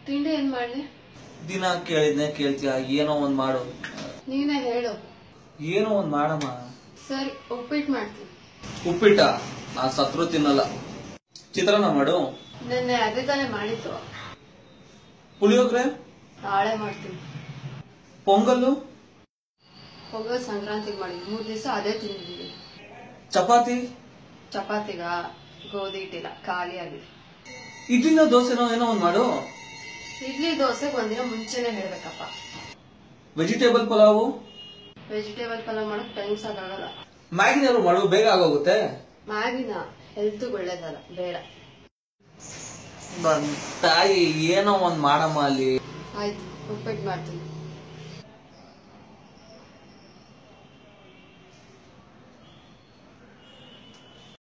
ತಿಂಡಿ ಏನ್ ಮಾಡ್ಲಿ ದಿನ ಕೇಳಿದ್ನೆ ಕೇಳ್ತೀಯ ಏನೋ ಒಂದ್ ಮಾಡು ನೀನೇ ಹೇಳು ಏನೋ ಒಂದ್ ಮಾಡಮ್ಮ ಸರಿ ಉಪ್ಪಿಟ್ಟು ಮಾಡ್ತೀನಿ ಉಪ್ಪಿಟ್ಟ ನಾ ಸತ್ರು ತಿನ್ನಲ್ಲ ಚಿತ್ರಾನ್ನ ಮಾಡು ನೆನ್ನೆ ಅದೇ ತಾನೇ ಮಾಡಿತ್ತು ಪುಳಿಯೋಗ್ರೆ ನಾಳೆ ಮಾಡ್ತೀನಿ ಪೊಂಗಲ್ಲು ಹೊಗ ಸಂಕ್ರಾಂತಿಗೆ ಮಾಡಿ ಮೂರ್ ದಿವಸ ಅದೇ ತಿಂದಿದ್ದೀವಿ ಚಪಾತಿ ಚಪಾತಿಗ ಗೋಧಿ ಹಿಟ್ಟಿಲ್ಲ ಖಾಲಿ ಆಗಿದೆ ಇಡ್ಲಿನೋ ದೋಸೆನೋ ಏನೋ ಒಂದ್ ಮಾಡು ಇಡ್ಲಿ ದೋಸೆಗೆ ಒಂದಿನ ಮುಂಚೆನೆ ಹೇಳ್ಬೇಕಪ್ಪ ವೆಜಿಟೇಬಲ್ ಪಲಾವು ವೆಜಿಟೇಬಲ್ ಪಲಾವ್ ಮಾಡಕ್ ಟೈಮ್ ಸಾಕಾಗಲ್ಲ ಮ್ಯಾಗಿನಾರು ಮಾಡು ಬೇಗ ಆಗೋಗುತ್ತೆ ಮ್ಯಾಗಿನ ಹೆಲ್ತ್ ಒಳ್ಳೇದಲ್ಲ ಬೇಡ ನನ್ ತಾಯಿ ಏನೋ ಒಂದ್ ಮಾಡಮ್ಮ ಅಲ್ಲಿ ಆಯ್ತು ಉಪ್ಪಿಟ್ಟು ಮಾಡ್ತೀನಿ